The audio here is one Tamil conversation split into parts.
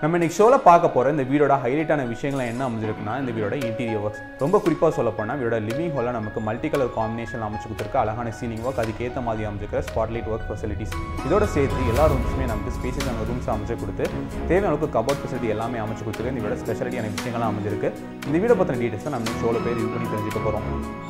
நம்ம இன்னைக்கு ஷோவில் பார்க்க போகிற இந்த வீடோட ஹைலைட்டான விஷயங்கள் என்ன அமைஞ்சிருக்குன்னா இந்த வீடோட இன்டீரியர் ஒர்க்ஸ் ரொம்ப குறிப்பாக சொல்ல போனால் வீடோட லிவிங் ஹாலில் நமக்கு மல்டி கலர் காம்பினேஷன் அமைச்சு கொடுத்துருக்க அழகான சீலிங் ஒர்க் அதுக்கேற்ற மாதிரி அமைச்சிருக்கிற ஸ்பாட்லைட் ஒர்க் ஃபெசிலிட்டிஸ் இதோட சேர்த்து எல்லா ரூம்ஸுமே நமக்கு ஸ்பேசியஸான ரூம்ஸ் அமைச்சு கொடுத்து தேவையான அளவுக்கு கபோர்ட் ஃபெசிலிட்டி எல்லாமே அமைச்சு கொடுத்துருக்கு இந்த வீட ஸ்பெஷாலிட்டியான விஷயங்கள்லாம் அமைஞ்சிருக்கு இந்த வீடை பற்றின டீட்டெயில்ஸ் நம்ம இன்னைக்கு ஷோவில் போய் ரிவ்யூ பண்ணி தெரிஞ்சுக்க போகிறோம்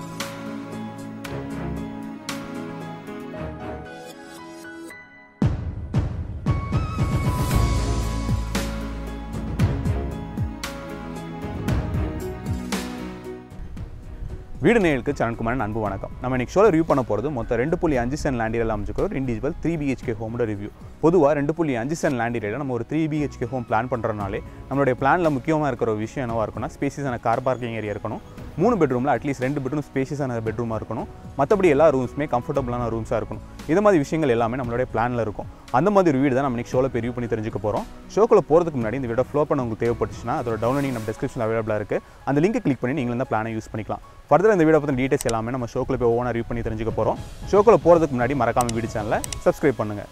வீடு நேயலுக்கு சரண்குமாரன் அன்பு வணக்கம் நம்ம இன்னைக்கு ஷோவில் ரிவ்யூ பண்ண போகிறது மொத்தம் ரெண்டு புள்ளி அஞ்சு சென்ட் லேண்ட் ஏரியாவில் அமைச்சிருக்கிற ஒரு இண்டிவிஜுவல் த்ரீ பிஹெச்கே ஹோமோட ரிவ்யூ பொதுவாக ரெண்டு புள்ளி அஞ்சு சென்ட் லேண்ட் ஏரியாவில் நம்ம ஒரு த்ரீ பிஹெச்கே ஹோம் பிளான் பண்ணுறனாலே நம்மளுடைய பிளானில் முக்கியமாக இருக்கிற ஒரு விஷயம் என்னவா இருக்குன்னா ஸ்பேசியஸான கார் பார்க்கிங் ஏரியா இருக்கணும் மூணு பெட்ரூமில் அட்லீஸ்ட் ரெண்டு பெட்ரூம் ஸ்பேசியஸான பெட்ரூமாக இருக்கணும் மற்றபடி எல்லா ரூம்ஸுமே கம்ஃபர்டபுளான ரூம்ஸாக இருக்கணும் இது மாதிரி விஷயங்கள் எல்லாமே நம்மளுடைய பிளானில் இருக்கும் அந்த மாதிரி ஒரு வீடு தான் நம்ம இன்னைக்கு ஷோவில் ரிவ்யூ பண்ணி தெரிஞ்சுக்க போகிறோம் ஷோக்குள்ள போகிறதுக்கு முன்னாடி இந்த வீடியோ ஃப்ளோ பண்ண உங்களுக்கு தேவைப்பட்டுச்சுன்னா அதோட டவுன்லோடிங் நம்ம டிஸ்கிரிப்ஷன் அவைலபிளாக இருக்குது அந்த லிங்க் கிளிக் பண்ணி நீங்கள் இந்த பிளானை யூஸ் பண்ணிக்கலாம் ஃபர்தர் இந்த வீடியோ பற்றின டீட்டெயில்ஸ் எல்லாமே நம்ம ஷோக்குள்ள போய் ஓனர் ரிவ்யூ பண்ணி தெரிஞ்சுக்க போகிறோம் ஷோக்குள்ள போகிறதுக்கு முன்னாடி மறக்காம வீடு சேனலை சப்ஸ்கிரைப் பண்ணுங்கள்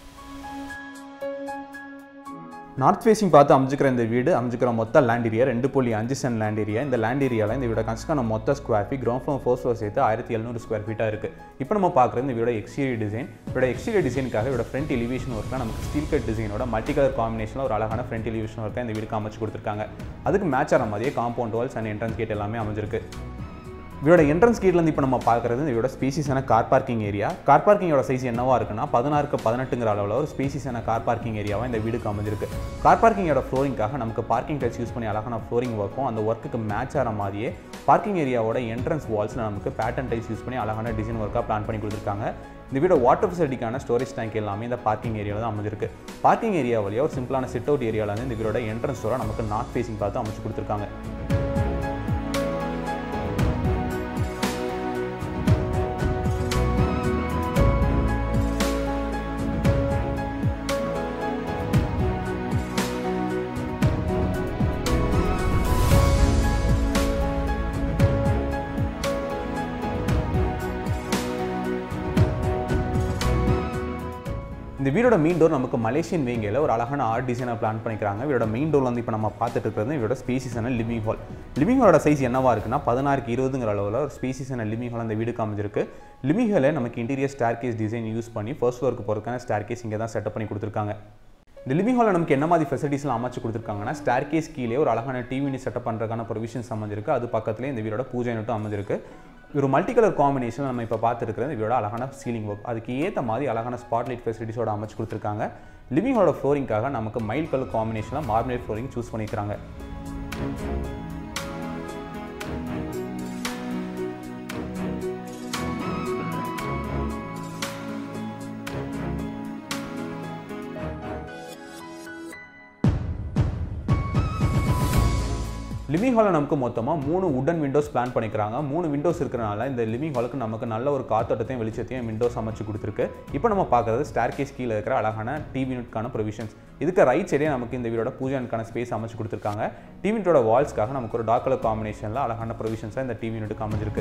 நார்த் ஃபேசிங் பார்த்து அமைச்சிக்கிற இந்த வீடு அமைச்சிக்கிற மொத்த லேண்ட் ஏரியா ரெண்டு புள்ளி அஞ்சு சென்ட் லேண்ட் ஏரியா இந்த லேண்ட் ஏரியாவில் இந்த வீட கன்ஸ்டான மொத்த ஸ்கொயர் ஃபீட் கிரவுண்ட் ஃப்ளோர் ஃபோர்ஸ் ஃப்ளோர் சேர்த்து ஆயிரத்தி எழுநூறு ஸ்கொயர் ஃபீட்டாக இருக்குது இப்போ நம்ம பார்க்குறது இந்த வீடோட எக்ஸ்டீரியர் டிசைன் இதோட எக்ஸ்டீரியர் டிசைனுக்காக இதோட ஃப்ரண்ட் எலிவேஷன் ஒர்க்கில் நமக்கு ஸ்டீல் கட் டிசைனோட மல்டி கலர் காம்பினேஷனில் ஒரு அழகான ஃப்ரண்ட் எலிவேஷன் ஒர்க்காக இந்த வீடுக்கு அமைச்சு கொடுத்துருக்காங்க அதுக்கு மேட்ச் ஆன மாதிரியே compound walls and entrance gate எல்லாமே அமைஞ்சிருக்கு இதோட என்ட்ரன்ஸ் கேட்லேருந்து இப்போ நம்ம பார்க்குறது இதோட ஸ்பேசிஸான கார் பார்க்கிங் ஏரியா கார் பார்க்கிங்கோட சைஸ் என்னவா இருக்குன்னா பதினாறுக்கு பதினெட்டுங்கிற அளவில் ஒரு ஸ்பேசிஸான கார் பார்க்கிங் ஏரியாவாக இந்த வீடுக்கு அமைஞ்சிருக்கு கார் பார்க்கிங்கோட ஃப்ளோரிங்காக நமக்கு பார்க்கிங் டைல்ஸ் யூஸ் பண்ணி அழகான ஃப்ளோரிங் ஒர்க்கும் அந்த ஒர்க்குக்கு மேட்ச் ஆகிற மாதிரியே பார்க்கிங் ஏரியாவோட என்ட்ரன்ஸ் வால்ஸில் நமக்கு பேட்டர்ன் டைல்ஸ் யூஸ் பண்ணி அழகான டிசைன் ஒர்க்காக பிளான் பண்ணி கொடுத்துருக்காங்க இந்த வீட வாட்டர் ஃபெசிலிட்டிக்கான ஸ்டோரேஜ் டேங்க் எல்லாமே இந்த பார்க்கிங் ஏரியாவில் தான் அமைஞ்சிருக்கு பார்க்கிங் ஏரியா வழியாக ஒரு சிம்பிளான சிட் அவுட் ஏரியாவில் வந்து இந்த வீடோட என்ட்ரன்ஸ் ஸ்டோரை நமக்கு நார்த் ஃபேசிங் பார்த்து அமைச்சு கொடுத்துருக்காங்க இந்த வீடோட மெயின் டோர் நமக்கு மலேசியன் வேங்கையில் ஒரு அழகான ஆர்ட் டிசைனாக பிளான் பண்ணிக்கிறாங்க வீடோட மெயின் டோர் வந்து இப்போ நம்ம பார்த்துட்டு இருக்கிறது இவரோட ஸ்பேசிஸான லிவிங் ஹால் லிவிங் ஹாலோட சைஸ் என்னவா இருக்குன்னா பதினாறுக்கு இருபதுங்கிற அளவில் ஒரு ஸ்பேசிஸான லிவிங் ஹால் அந்த வீடுக்கு அமைஞ்சிருக்கு லிவிங் ஹாலில் நமக்கு interior staircase design use பண்ணி ஃபர்ஸ்ட் ஃப்ளோருக்கு போகிறதுக்கான ஸ்டார் கேஸ் இங்கே தான் செட்டப் பண்ணி கொடுத்துருக்காங்க இந்த லிவிங் ஹாலில் நமக்கு என்ன மாதிரி ஃபெசிலிட்டிஸ்லாம் அமைச்சு கொடுத்துருக்காங்கன்னா ஸ்டார் கேஸ் கீழே ஒரு அழகான டிவி செட்டப் பண்ணுறதுக்கான ப்ரொவிஷன்ஸ் அமைஞ்சிருக்கு அது பக்கத்துலேயே இந்த வீடோட பூஜை யூனிட்டும் அமைஞ்சிருக்கு ஒரு மல்டி கலர் காம்பினேஷன் நம்ம இப்போ பார்த்துருக்கிற இந்த வீடோட அழகான சீலிங் ஒர்க் அதுக்கு ஏற்ற மாதிரி அழகான ஸ்பாட்லைட் ஃபெசிலிட்டிஸோட அமைச்சு கொடுத்துருக்காங்க லிவிங் ஹாலோட ஃப்ளோரிங்காக நமக்கு மைல் கலர் காம்பினேஷனில் மார்மலேட் ஃப்ளோரிங் சூஸ் பண்ணிக்கிறாங்க லிவிங் ஹாலில் நமக்கு மொத்தமாக மூணு உடன் விண்டோஸ் பிளான் பண்ணிக்கிறாங்க மூணு விண்டோஸ் இருக்கிறனால இந்த லிவிங் ஹாலுக்கு நமக்கு நல்ல ஒரு காத்தோட்டத்தையும் வெளிச்சத்தையும் விண்டோஸ் அமைச்சு கொடுத்துருக்கு இப்போ நம்ம பார்க்குறது ஸ்டார் கேஸ் கீழே இருக்கிற அழகான டிவி யூனிட்கான ப்ரொவிஷன்ஸ் இதுக்கு ரைட் சைடே நமக்கு இந்த வீடோட பூஜை யூனிட்கான ஸ்பேஸ் அமைச்சு கொடுத்துருக்காங்க டிவி யூனிட்டோட வால்ஸ்க்காக நமக்கு ஒரு டார்க் கலர் காம்பினேஷனில் அழகான ப்ரொவிஷன்ஸாக இந்த டிவி யூனிட்டுக்கு அமைஞ்சிருக்கு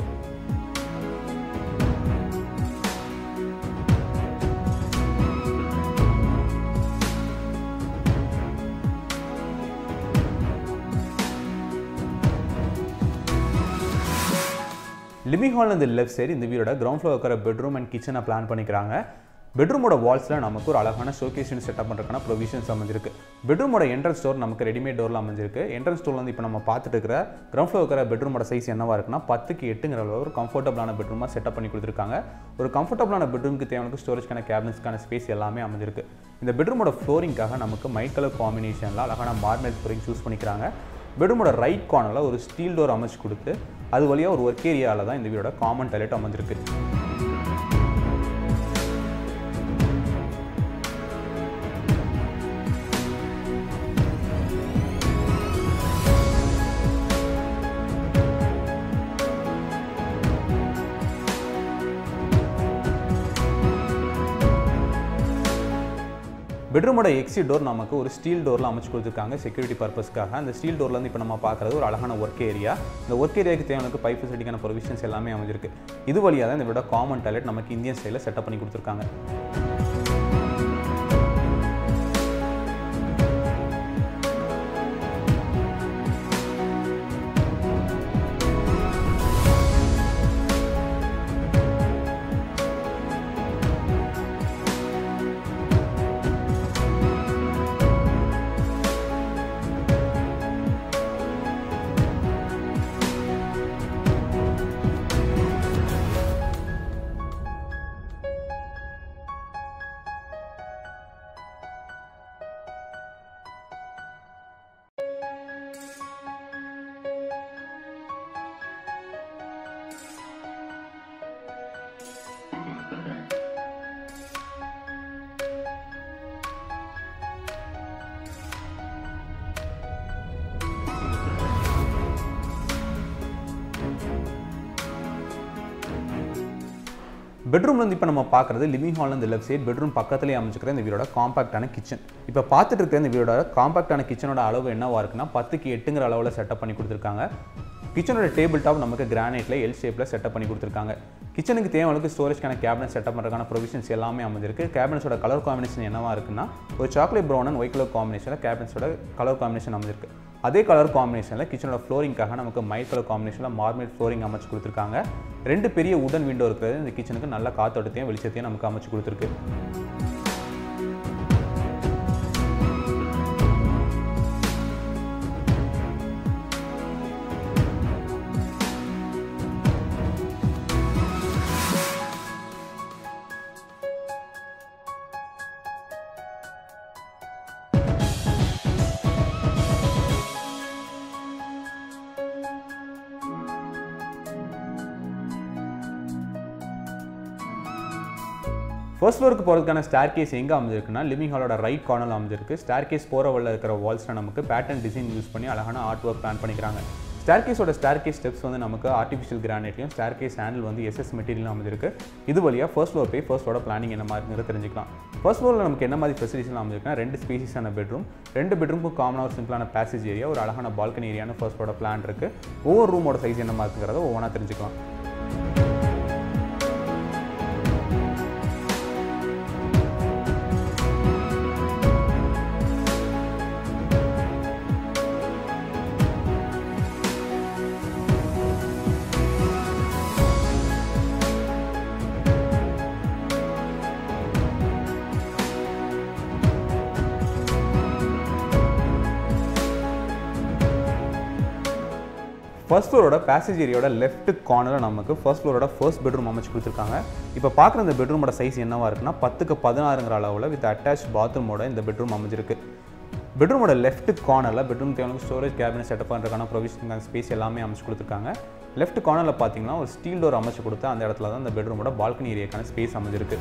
லிவிங் ஹால் இந்த லெஃப்ட் சைடு இந்த வீடோட கிரவுண்ட் ஃப்ளோர் இருக்கிற பெட்ரூம் அண்ட் கிச்சனை பிளான் பண்ணிக்கிறாங்க பெட்ரூமோட வால்ஸில் நமக்கு ஒரு அழகான ஷோகேஷன் செட்டப் பண்ணுறதுக்கான ப்ரொவிஷன்ஸ் அமைஞ்சிருக்கு பெட்ரூமோட என்ட்ரன்ஸ் டோர் நமக்கு ரெடிமேட் டோரில் அமைஞ்சிருக்கு என்ட்ரன்ஸ் டோர் வந்து இப்போ நம்ம பார்த்துட்டு இருக்கிற கிரவுண்ட் ஃப்ளோர் இருக்கிற பெட்ரூமோட சைஸ் என்னவா இருக்குன்னா பத்துக்கு எட்டுங்கிற அளவு ஒரு கம்ஃபர்டபுளான பெட்ரூமாக செட்டப் பண்ணி கொடுத்துருக்காங்க ஒரு கம்ஃபர்டபுளான பெட்ரூமுக்கு தேவையான ஸ்டோரேஜ்க்கான கேபினஸ்க்கான ஸ்பேஸ் எல்லாமே அமைஞ்சிருக்கு இந்த பெட்ரூமோட ஃப்ளோரிங்காக நமக்கு மைட் கலர் காம்பினேஷனில் அழகான மார்மெல் ஃப்ளோரிங் சூஸ் பண்ணிக்கிறாங்க பெட்ரூமோட ரைட் கார்னரில் ஒரு ஸ்டீல் டோர் அமைச்சு கொடுத்து அது வழியாக ஒரு ஒர்க் ஏரியாவில் தான் இந்த வீடோட காமன் டாய்லெட் அமைஞ்சிருக்கு பெட்ரூமோட எக்ஸிட் டோர் நமக்கு ஒரு ஸ்டீல் டோரில் அமைச்சு கொடுத்துருக்காங்க செக்யூரிட்டி பர்பஸ்க்காக அந்த ஸ்டீல் டோர்லேருந்து இப்போ நம்ம பார்க்குறது ஒரு அழகான ஒர்க் ஏரியா இந்த ஒர்க் ஏரியாவுக்கு தேவையான பைப் ஃபெசிலிட்டிக்கான ப்ரொவிஷன்ஸ் எல்லாமே அமைஞ்சிருக்கு இது வழியாக தான் இந்த விட காமன் டாய்லெட் நமக்கு இந்தியன் ஸ்டைலில் செட்டப் பண்ணி கொடுத்துருக்காங்க பெட்ரூம்ல இருந்து இப்போ நம்ம பார்க்குறது லிவிங் ஹால் இந்த லெஃப்ட் சைட் பெட்ரூம் பக்கத்துலேயே அமைச்சிக்கிற இந்த வீடோட காம்பாக்டான கிச்சன் இப்போ பார்த்துட்டு இருக்கிற இந்த வீடோட காம்பாக்டான கிச்சனோட அளவு என்னவா இருக்குன்னா பத்துக்கு எட்டுங்கிற அளவில் செட்டப் பண்ணி கொடுத்துருக்காங்க கிச்சனோட டேபிள் டாப் நமக்கு கிரானைட்டில் எல் ஷேப்பில் செட்டப் பண்ணி கொடுத்துருக்காங்க கிச்சனுக்கு தேவையான ஸ்டோரேஜ்க்கான கேபினட் செட்டப் பண்ணுறதுக்கான ப்ரொவிஷன்ஸ் எல்லாமே அமைஞ்சிருக்கு கேபினட்ஸோட கலர் காம்பினேஷன் என்னவா இருக்குன்னா ஒரு chocolate brown and white colour காம்பினேஷனில் கேபினட்ஸோட கலர் காம்பினேஷன் அமைஞ்சிருக்கு அதே கலர் காம்பினேஷனில் கிச்சனோட ஃப்ளோரிங்காக நமக்கு மைட் கலர் காம்பினேஷனில் மார்மல் ஃப்ளோரிங் அமைச்சு கொடுத்துருக்காங்க ரெண்டு பெரிய உடன் விண்டோ இருக்கிறது இந்த கிச்சனுக்கு நல்ல காத்தோட்டத்தையும் வெளிச்சத்தையும் நமக்கு அமைச்சு கொடுத்துருக்கு ஃபர்ஸ்ட் ஃப்ளோருக்கு போகிறதுக்கான ஸ்டார் கேஸ் எங்கே அமைஞ்சிருக்குன்னா லிவிங் ஹாலோட ரைட் கார்னரில் அமைஞ்சிருக்கு ஸ்டார் கேஸ் போகிற வழியில் இருக்கிற வால்ஸில் நமக்கு பேட்டர்ன் டிசைன் யூஸ் பண்ணி அழகான ஆர்ட் ஒர்க் பிளான் பண்ணிக்கிறாங்க ஸ்டார் கேஸோட ஸ்டார் கேஸ் ஸ்டெப்ஸ் வந்து நமக்கு ஆர்டிஃபிஷியல் கிரானைட்லையும் ஸ்டார் கேஸ் ஹேண்டில் வந்து எஸ்எஸ் மெட்டீரியலும் அமைஞ்சிருக்கு இது வழியாக ஃபர்ஸ்ட் ஃப்ளோர் போய் ஃபர்ஸ்ட் ஃப்ளோட பிளானிங் என்ன மாதிரிங்கிறத தெரிஞ்சுக்கலாம் ஃபர்ஸ்ட் ஃப்ளோரில் நமக்கு என்ன மாதிரி ஃபெசிலிட்டிஸ்லாம் அமைஞ்சிருக்குன்னா ரெண்டு ஸ்பேசிஸான பெட்ரூம் ரெண்டு பெட்ரூமுக்கும் காமனாக ஒரு சிம்பிளான பேசேஜ் ஏரியா ஒரு அழகான பால்கனி ஏரியான்னு ஃபர்ஸ்ட் ஃப்ளோட பிளான் இருக்குது ஒவ்வொரு ரூமோட சைஸ் என்ன மாதிரிங்கிறத ஒவ்வொன்றா தெரிஞ்சுக்கலாம் ஃபர்ஸ்ட் ஃப்ளோரோட பேசேஜ் ஏரியோட லெஃப்ட் கார்னரில் நமக்கு ஃபர்ஸ்ட் ஃப்ளோரோட ஃபர்ஸ்ட் பெட்ரூம் அமைச்சு கொடுத்துருக்காங்க இப்போ பார்க்குற இந்த பெட்ரூமோட சைஸ் என்னவா இருக்குன்னா பத்துக்கு பதினாறுங்கிற அளவில் வித் அட்டாச் பாத்ரூமோட இந்த பெட்ரூம் அமைஞ்சிருக்கு பெட்ரூமோட லெஃப்ட் கார்னரில் பெட்ரூம் தேவையான ஸ்டோரேஜ் கேபினட் செட்டப் பண்ணுறதுக்கான ப்ரொவிஷன் ஸ்பேஸ் எல்லாமே அமைச்சு கொடுத்துருக்காங்க லெஃப்ட் கார்னரில் பார்த்தீங்கன்னா ஒரு ஸ்டீல் டோர் அமைச்சு கொடுத்து அந்த இடத்துல தான் இந்த பெட்ரூமோட பால்கனி ஏரியாக்கான ஸ்பேஸ் அமைஞ்சிருக்கு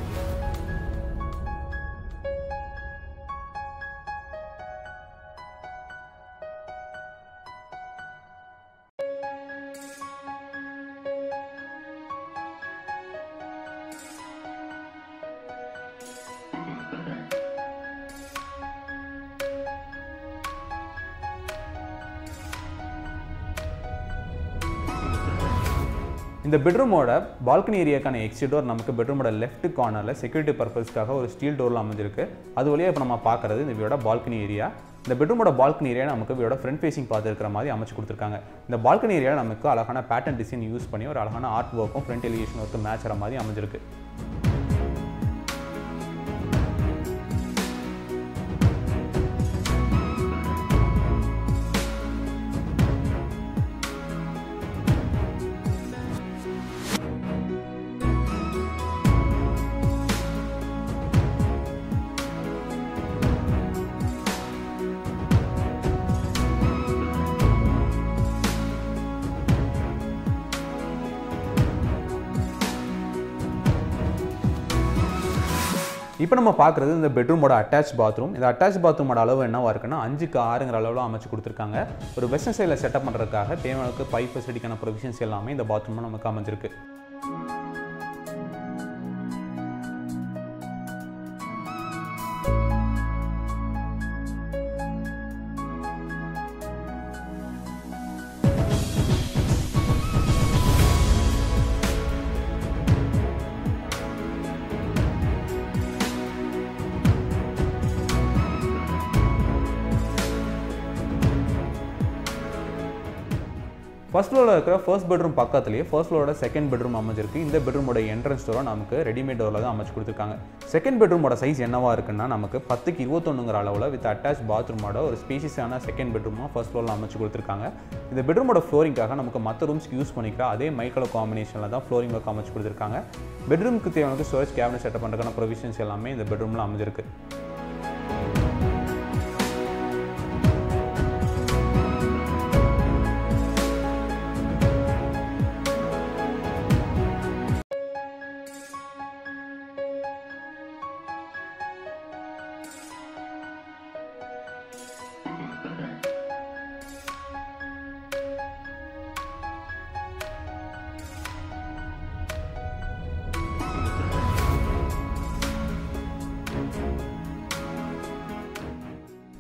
இந்த பெட்ரூமோட பால்கனி ஏரியாக்கான எக்ஸிட் டோர் நமக்கு பெட்ரூமோட லெஃப்ட் கார்னரில் செக்யூரிட்டி பர்பஸ்க்காக ஒரு ஸ்டீல் டோரில் அமைஞ்சிருக்கு அது வழியாக இப்போ நம்ம பார்க்குறது இந்த வீடோட பால்கனி ஏரியா இந்த பெட்ரூமோட பால்கனி ஏரியா நமக்கு வீடோட ஃப்ரண்ட் ஃபேசிங் பார்த்து இருக்கிற மாதிரி அமைச்சு கொடுத்துருக்காங்க இந்த பால்கனி ஏரியா நமக்கு அழகான பேட்டர்ன் டிசைன் யூஸ் பண்ணி ஒரு அழகான ஆர்ட் ஒர்க்கும் ஃப்ரண்ட் எலிவேஷன் ஒர்க்கும் மேட்ச் ஆகிற மாதிரி அமைஞ்சிருக்கு இப்போ நம்ம பார்க்குறது இந்த பெட்ரூமோட அட்டாச் பாத்ரூம் இந்த அட்டாச் பாத்ரூமோட அளவு என்னவா இருக்குன்னா அஞ்சுக்கு ஆறுங்கிற அளவில் அமைச்சு கொடுத்துருக்காங்க ஒரு வெஸ்டர்ன் சைடில் செட்டப் பண்ணுறதுக்காக தேவையான பைப் ஃபெசிலிட்டிக்கான ப்ரொவிஷன்ஸ் எல்லாமே இந்த பாத்ரூமில் நமக்கு அமைஞ்சிருக்கு ஃபர்ஸ்ட் ஃப்ளோரில் இருக்கிற ஃபர்ஸ்ட் பெட்ரூம் பக்கத்துலேயே ஃபர்ஸ்ட் ஃப்ளோரோட செகண்ட் பெட்ரூம் அமைஞ்சிருக்கு இந்த பெட்ரூமோட என்ட்ரன்ஸ் டோரும் நமக்கு ரெடிமேட் டோரில் தான் அமைச்சு கொடுத்துருக்காங்க செகண்ட் பெட்ரூமோட சைஸ் என்னவா இருக்குன்னா நமக்கு பத்துக்கு இருபத்தொன்னுங்கிற அளவில் வித் அட்டாச் பாத்ரூமோட ஒரு ஸ்பீசிஸான செகண்ட் பெட்ரூமாக ஃபர்ஸ்ட் ஃப்ளோரில் அமைச்சு கொடுத்துருக்காங்க இந்த பெட்ரூமோட ஃப்ளோரிங்காக நமக்கு மற்ற ரூம்ஸ்க்கு யூஸ் பண்ணிக்கிற அதே மைக்கலோ காம்பினேஷனில் தான் ஃப்ளோரிங் ஒர்க் அமைச்சு கொடுத்துருக்காங்க பெட்ரூமுக்கு தேவையான ஸ்டோரேஜ் கேபினட் செட்டப் பண்ணுறதுக்கான ப்ரொவிஷன்ஸ் எல்லாமே இந்த பெட்ரூமில் அமைஞ்சிருக்கு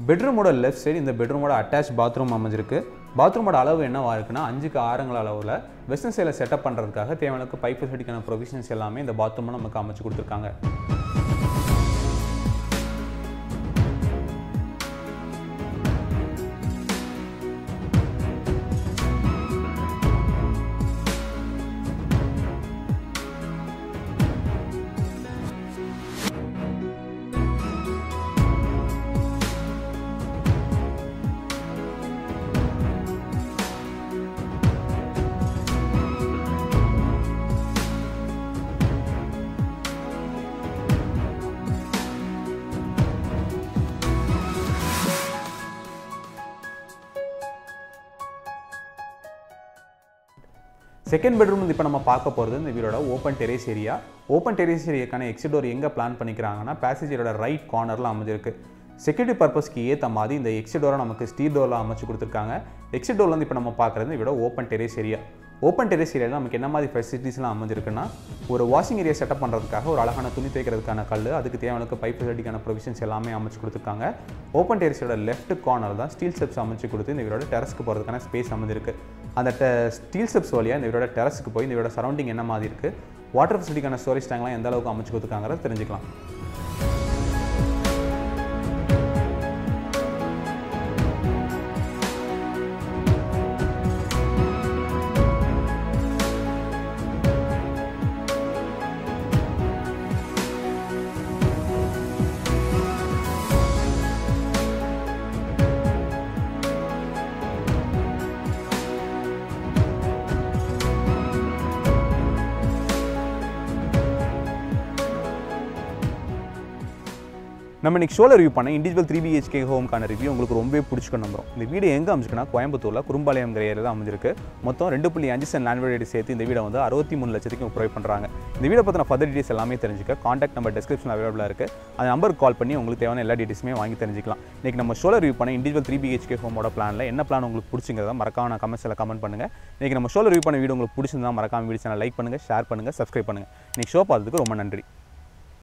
பெட்ரூமோட லெஃப்ட் சைடு இந்த பெட்ரூமோட அட்டாச் பாத்ரூம் அமைஞ்சிருக்கு பாத்ரூமோட அளவு என்னவா இருக்குன்னா அஞ்சுக்கு ஆறுங்கள் அளவில் வெஸ்டர்ன் சைடில் செட்டப் பண்ணுறதுக்காக தேவையான பைப் ஃபெசிலிட்டிக்கான ப்ரொவிஷன்ஸ் எல்லாமே இந்த பாத்ரூமில் நமக்கு அமைச்சு கொடுத்துருக்காங்க செகண்ட் பெட்ரூம் வந்து இப்போ நம்ம பார்க்க போகிறது இந்த வீடோட open terrace area open terrace ஏரியாக்கான எக்ஸிட் டோர் எங்கே பிளான் பண்ணிக்கிறாங்கன்னா பேசேஜரோட ரைட் கார்னரில் அமைஞ்சிருக்கு செக்யூரிட்டி பர்பஸ்க்கு ஏற்ற மாதிரி இந்த எக்ஸிட் டோரை நமக்கு ஸ்டீல் டோரில் அமைச்சு கொடுத்துருக்காங்க எக்ஸிட் டோரில் வந்து இப்போ நம்ம பார்க்குறது இந்த வீடோட open terrace area open terrace ஏரியாவில் நமக்கு என்ன மாதிரி ஃபெசிலிட்டிஸ்லாம் அமைஞ்சிருக்குன்னா ஒரு வாஷிங் ஏரியா செட்டப் பண்ணுறதுக்காக ஒரு அழகான துணி துவைக்கிறதுக்கான கல் அதுக்கு தேவையான பைப் ஃபெசிலிட்டிக்கான ப்ரொவிஷன்ஸ் எல்லாமே அமைச்சு கொடுத்துருக்காங்க ஓப்பன் டெரேஸோட லெஃப்ட் கார்னர் தான் ஸ்டீல் ஸ்டெப்ஸ் அமைச்சு கொடுத்து இந்த வீடோட டெரஸ்க்கு போகிறதுக்கான ஸ்பேஸ் அமைஞ்சிருக்கு அந்த ஸ்டீல் ஸ்டெப்ஸ் வழியாக இந்த வீடோட டெரஸ்க்கு போய் இந்த வீடோட சரௌண்டிங் என்ன மாதிரி இருக்குது வாட்டர் ஃபெசிலிட்டிக்கான ஸ்டோரேஜ் டேங்க்லாம் எந்த அளவுக்கு அமைச்சு கொடுத்துருக்காங்கிறத தெரிஞ்சுக்கலாம் நம்ம இன்னைக்கு ஷோல ரிவ்யூ பண்ண இண்டிவிஜுவல் த்ரீ பிஹெச்கே ஹோம்க்கான ரிவ்யூ உங்களுக்கு ரொம்பவே பிடிச்சிக்க நம்புறோம் இந்த வீடு எங்கே அமைச்சிருக்குன்னா கோயம்புத்தூரில் குறும்பாளையம் ஏரியாவில் தான் அமைஞ்சிருக்கு மொத்தம் ரெண்டு புள்ளி அஞ்சு சென்ட் லேண்ட் வேலையை சேர்த்து இந்த வீடை வந்து அறுபத்தி மூணு லட்சத்துக்கு ப்ரொவைட் பண்ணுறாங்க இந்த வீடை பற்றின ஃபர்தர் டீடைல்ஸ் எல்லாமே தெரிஞ்சுக்க காண்டாக்ட் நம்பர் டிஸ்கிரிப்ஷன் அவைலபிளாக இருக்குது அந்த நம்பருக்கு கால் பண்ணி உங்களுக்கு தேவையான எல்லா டீடைல்ஸுமே வாங்கி தெரிஞ்சுக்கலாம் இன்னைக்கு நம்ம ஷோல ரிவ்யூ பண்ண இண்டிவிஜுவல் த்ரீ பிஹெச்கே ஹோமோட பிளானில் என்ன பிளான் உங்களுக்கு பிடிச்சிங்கிறத மறக்காம கமெண்ட்ஸில் கமெண்ட் பண்ணுங்கள் இன்னைக்கு நம்ம ஷோல ரிவ்யூ பண்ண வீடியோ உங்களுக்கு பிடிச்சிருந்தா மறக்காம வீடியோ சேனல் லைக் பண்ணுங்கள் ஷேர் பண்ணுங்கள் சப்ஸ்கிரைப் பண்ணுங்கள் இன்னைக்கு ஷோ பார்த்ததுக்கு ரொம்ப நன்றி